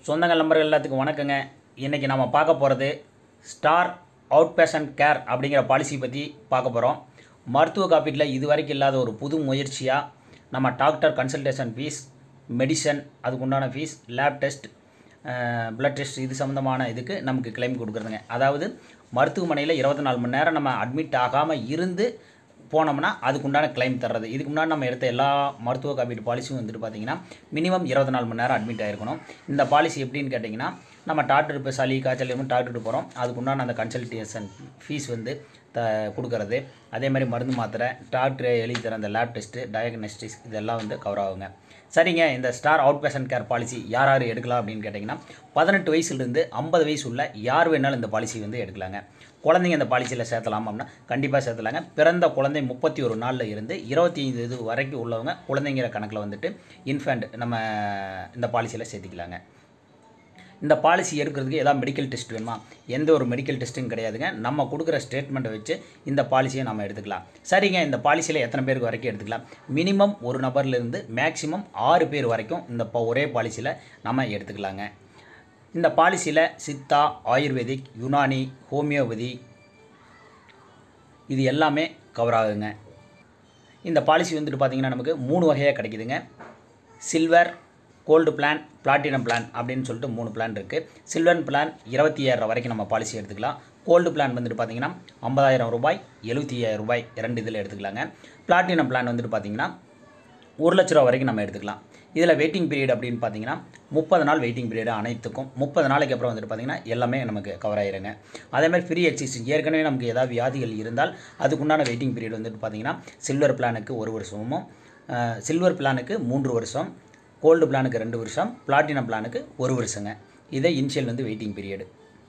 சொந்தங்கள் நம்பர்கள் எல்லாத்துக்கும் வணக்கங்க இன்றைக்கி நம்ம பார்க்க போகிறது ஸ்டார் அவுட் பேஷண்ட் கேர் அப்படிங்கிற பாலிசி பற்றி பார்க்க போகிறோம் மருத்துவ காப்பீட்டில் இதுவரைக்கும் இல்லாத ஒரு புது முயற்சியாக நம்ம டாக்டர் கன்சல்டேஷன் ஃபீஸ் மெடிசன் அதுக்குண்டான fees lab test blood test இது சம்மந்தமான இதுக்கு நமக்கு கிளைம் கொடுக்குறதுங்க அதாவது மருத்துவமனையில் இருபத்தி நாலு மணி நேரம் நம்ம அட்மிட் ஆகாமல் இருந்து போனோம்னா அதுக்குண்டான கிளைம் தர்றது இதுக்கு முன்னாடி நம்ம எடுத்த எல்லா மருத்துவ காப்பீடு பாலிசியும் வந்துட்டு பார்த்தீங்கன்னா மினிமம் இருபத்தி நாலு மணி நேரம் அட்மிட் ஆகிருக்கணும் இந்த பாலிசி எப்படின்னு கேட்டிங்கன்னா நம்ம டாக்டர் இப்போ சளி காய்ச்சல் எதுவும் டாக்டர்கிட்ட போகிறோம் அதுக்குண்டான அந்த கன்சல்டேஷன் ஃபீஸ் வந்து த கொடுக்கறது அதே மாதிரி மருந்து மாத்திரை டாக்டர் எழுதி தர அந்த லேப் டெஸ்ட்டு டயக்னோஸ்டிக்ஸ் இதெல்லாம் வந்து கவர் ஆகுங்க சரிங்க இந்த Star out patient care policy யார் யார் எடுக்கலாம் அப்படின்னு கேட்டிங்கன்னா பதினெட்டு வயசுலேருந்து ஐம்பது வயசு உள்ள யார் வேணாலும் இந்த பாலிசி வந்து எடுக்கலாங்க குழந்தைங்க இந்த பாலிசியில் சேர்த்தலாமா அப்படின்னா கண்டிப்பாக சேர்த்தலாங்க பிறந்த குழந்தை முப்பத்தி ஒரு நாளில் இருந்து இருபத்தி ஐந்து இது வரைக்கும் உள்ளவங்க குழந்தைங்கிற கணக்கில் வந்துட்டு இன்ஃபேண்ட் நம்ம இந்த பாலிசியில் சேர்த்திக்கலாங்க இந்த பாலிசி எடுக்கிறதுக்கு ஏதாவது மெடிக்கல் டெஸ்ட் வேணுமா எந்த ஒரு மெடிக்கல் டெஸ்ட்டும் கிடையாதுங்க நம்ம கொடுக்குற ஸ்டேட்மெண்ட்டை வச்சு இந்த பாலிசியை நம்ம எடுத்துக்கலாம் சரிங்க இந்த பாலிசியில் எத்தனை பேருக்கு வரைக்கும் எடுத்துக்கலாம் மினிமம் ஒரு நபர்லேருந்து மேக்ஸிமம் ஆறு பேர் வரைக்கும் இந்த ப- ஒரே பாலிசியில் நம்ம எடுத்துக்கலாங்க இந்த பாலிசியில் சித்தா ஆயுர்வேதிக் யுனானி ஹோமியோபதி இது எல்லாமே கவர் ஆகுங்க இந்த பாலிசி வந்துட்டு பார்த்தீங்கன்னா நமக்கு மூணு வகையாக கிடைக்குதுங்க silver gold plan platinum plan அப்படின்னு சொல்லிட்டு மூணு பிளான் இருக்குது சில்வர் பிளான் இருபத்தி ஐயாயிரம் வரைக்கும் நம்ம பாலிசி எடுத்துக்கலாம் கோல்டு பிளான் வந்துட்டு பார்த்தீங்கன்னா ஐம்பதாயிரம் ரூபாய் எழுபத்தி ஐயாயிரம் ரூபாய் ரெண்டு இதில் எடுத்துக்கலாங்க பிளாட்டினம் பிளான் வந்துட்டு பார்த்தீங்கன்னா ஒரு லட்ச ரூபா வரைக்கும் நம்ம எடுத்துக்கலாம் இதில் வெயிட்டிங் பீரியட் அப்படின்னு பார்த்தீங்கன்னா முப்பது நாள் வெயிட்டிங் பீரியட் அனைத்துக்கும் முப்பது நாளைக்கு அப்புறம் வந்துட்டு பார்த்தீங்கன்னா எல்லாமே நமக்கு கவர் ஆயிருங்க அதே மாதிரி ஃப்ரீ எக்ஸிஸ்டிங் ஏற்கனவே நமக்கு ஏதாவது வியாதிகள் இருந்தால் அதுக்குண்டான வெயிட்டிங் பீரியட் வந்துட்டு பார்த்தீங்கன்னா சில்வர் பிளானுக்கு ஒரு வருஷமும் சில்வர் பிளானுக்கு மூன்று வருஷம் கோல்டு பிளானுக்கு ரெண்டு வருஷம் பிளாட்டினம் பிளானுக்கு ஒரு வருஷங்க இதை இனிஷியல் வந்து வெயிட்டிங் பீரியடு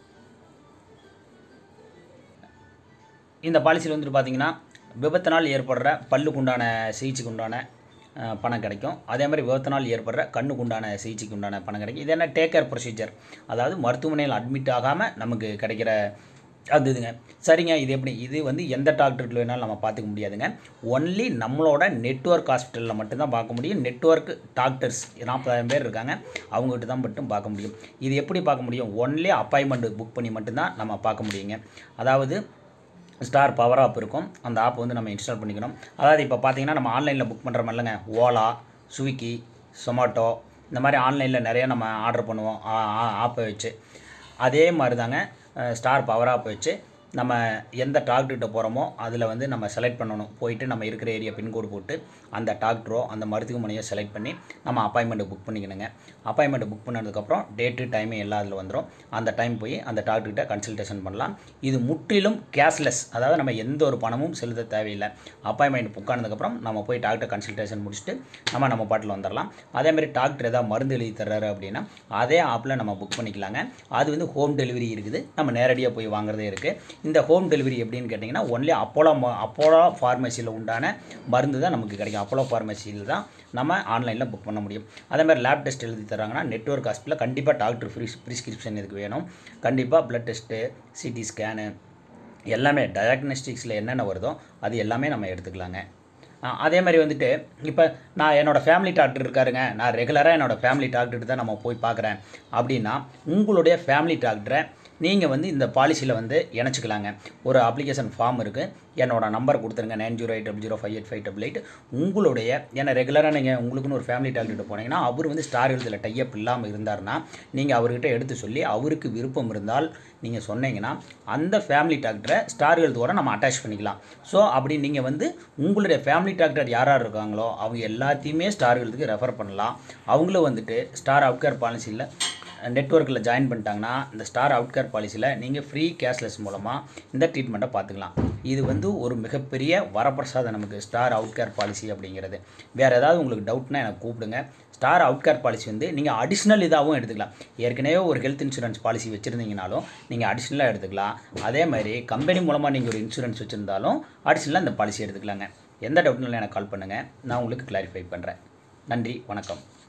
இந்த பாலிசியில் வந்துட்டு பார்த்தீங்கன்னா விபத்தினால் ஏற்படுற பல்லுக்கு உண்டான சிகிச்சைக்கு உண்டான அஹ், பணம் கிடைக்கும் அதே மாதிரி விபத்தினால் ஏற்படுற கண்ணுக்கு உண்டான சிகிச்சைக்கு உண்டான பணம் கிடைக்கும் இது என்ன டேக் கேர் ப்ரொசீஜர் அதாவது மருத்துவமனையில் அட்மிட் ஆகாமல் நமக்கு கிடைக்கிற அது இதுங்க சரிங்க இது எப்படி இது வந்து எந்த டாக்டர்கிட்ட வேணாலும் நம்ம பார்த்துக்க முடியாதுங்க ஒன்லி நம்மளோட நெட்வொர்க் ஹாஸ்பிட்டலில் மட்டும்தான் பார்க்க முடியும் நெட்வொர்க் டாக்டர்ஸ் நாற்பதாயிரம் பேர் இருக்காங்க அவங்ககிட்ட தான் மட்டும் பார்க்க முடியும் இது எப்படி பார்க்க முடியும் ஒன்லி அப்பாயின்மெண்ட் புக் பண்ணி மட்டும்தான் நம்ம பார்க்க முடியுங்க அதாவது ஸ்டார் பவர் ஆப் இருக்கும் அந்த ஆப் வந்து நம்ம இன்ஸ்டால் பண்ணிக்கணும் அதாவது இப்போ பார்த்தீங்கன்னா நம்ம ஆன்லைனில் புக் பண்ணுற மாதிரிலங்க ஓலா ஸ்விக்கி சொமாட்டோ இந்த மாதிரி ஆன்லைனில் நிறைய நம்ம ஆர்டர் பண்ணுவோம் ஆப்பை வச்சு அதே மாதிரி தாங்க ஸ்டார் பவர் ஆப் வச்சு நம்ம எந்த டாக்டர்கிட்ட போகிறோமோ அதில் வந்து நம்ம செலக்ட் பண்ணணும் போயிட்டு நம்ம இருக்கிற ஏரியா பின்கோடு போட்டு அந்த டாக்டரோ அந்த மருத்துவமனையோ செலக்ட் பண்ணி நம்ம அப்பாயின்மெண்ட்டு புக் பண்ணிக்கணுங்க அப்பாயின்மெண்ட் புக் பண்ணதுக்கப்புறம் டேட்டு டைமு எல்லாம் அதில் வந்துடும் அந்த டைம் போய் அந்த டாக்டர்கிட்ட கன்சல்டேஷன் பண்ணலாம் இது முற்றிலும் கேஷ்லெஸ் அதாவது நம்ம எந்த ஒரு பணமும் செலுத்த தேவையில்லை அப்பாயின்மெண்ட் புக் ஆனதுக்கப்புறம் நம்ம போய் டாக்டர் கன்சல்டேஷன் முடிச்சுட்டு நம்ம நம்ம பாட்டில் வந்துடலாம் அதேமாதிரி டாக்டர் ஏதாவது மருந்து எழுதி தர்றாரு அப்படின்னா அதே ஆப்பில் நம்ம புக் பண்ணிக்கலாங்க அது வந்து ஹோம் டெலிவரி இருக்குது நம்ம நேரடியாக போய் வாங்குறதே இருக்குது இந்த ஹோம் டெலிவரி எப்படின்னு கேட்டிங்கன்னா ஒன்லி அப்போலோ அப்போலோ ஃபார்மசியில் உண்டான மருந்து தான் நமக்கு கிடைக்கும் அப்போலோ ஃபார்மசியில் தான் நம்ம ஆன்லைனில் புக் பண்ண முடியும் அதே மாதிரி லேப் டெஸ்ட் எழுதி தராங்கன்னா நெட்வொர்க் ஹாஸ்பிட்டலில் கண்டிப்பாக டாக்டர் ஃப்ரீ ப்ரிஸ்கிரிப்ஷன் இதுக்கு வேணும் கண்டிப்பாக பிளட் டெஸ்ட்டு சிடி ஸ்கேனு எல்லாமே டயக்னோஸ்டிக்ஸில் என்னென்ன வருதோ அது எல்லாமே நம்ம எடுத்துக்கலாங்க ஆ, அதே மாதிரி வந்துட்டு இப்போ நான் என்னோடய ஃபேமிலி டாக்டர் இருக்காருங்க நான் ரெகுலராக என்னோடய ஃபேமிலி டாக்டர் தான் நம்ம போய் பார்க்குறேன் அப்படின்னா உங்களுடைய ஃபேமிலி டாக்டரை நீங்கள் வந்து இந்த பாலிசியில் வந்து இணைச்சிக்கலாங்க ஒரு அப்ளிகேஷன் ஃபார்ம் இருக்குது என்னோட நம்பர் கொடுத்துருங்க nine zero eight double zero five eight five double eight உங்களுடைய ஏன்னா ரெகுலராக நீங்கள் உங்களுக்குன்னு ஒரு ஃபேமிலி டாக்டர்கிட்ட போனீங்கன்னா அவர் வந்து ஸ்டார் எழுத்தில் டைப் இல்லாமல் இருந்தாருன்னா நீங்கள் அவர்கிட்ட எடுத்து சொல்லி அவருக்கு விருப்பம் இருந்தால் நீங்கள் சொன்னீங்கன்னா அந்த ஃபேமிலி டாக்டரை ஸ்டார் ஹெல்த்தோட நம்ம அட்டாச் பண்ணிக்கலாம் ஸோ அப்படி நீங்கள் வந்து உங்களுடைய ஃபேமிலி டாக்டர் யார் யார் இருக்காங்களோ அவங்க எல்லாத்தையுமே ஸ்டார் ஹெல்த்துக்கு ரெஃபர் பண்ணலாம் அவங்களும் வந்துட்டு ஸ்டார் அவுட்கேர் பாலிசியில் நெட்ஒர்க்கில் ஜாயின் பண்ணிட்டாங்கன்னா இந்த ஸ்டார் அவுட்கேர் பாலிசியில் நீங்கள் ஃப்ரீ கேஷ்லெஸ் மூலமாக இந்த ட்ரீட்மெண்ட்டை பார்த்துக்கலாம் இது வந்து ஒரு மிகப்பெரிய வரப்பிரசாதம் நமக்கு ஸ்டார் அவுட்கேர் பாலிசி அப்படிங்கிறது வேறு ஏதாவது உங்களுக்கு டவுட்னா எனக்கு கூப்பிடுங்க ஸ்டார் அவுட்கேர் பாலிசி வந்து நீங்கள் அடிஷ்னல் இதாகவும் எடுத்துக்கலாம் ஏற்கனவே ஒரு ஹெல்த் இன்சூரன்ஸ் பாலிசி வச்சுருந்தீங்கனாலும் நீங்கள் அடிஷ்னலாக எடுத்துக்கலாம் அதே மாதிரி கம்பெனி மூலமாக நீங்கள் ஒரு இன்சூரன்ஸ் வச்சுருந்தாலும் அடிஷ்னலாக இந்த பாலிசி எடுத்துக்கலாங்க எந்த டவுட்னாலும் எனக்கு கால் பண்ணுங்கள் நான் உங்களுக்கு கிளாரிஃபை பண்ணுறேன் நன்றி வணக்கம்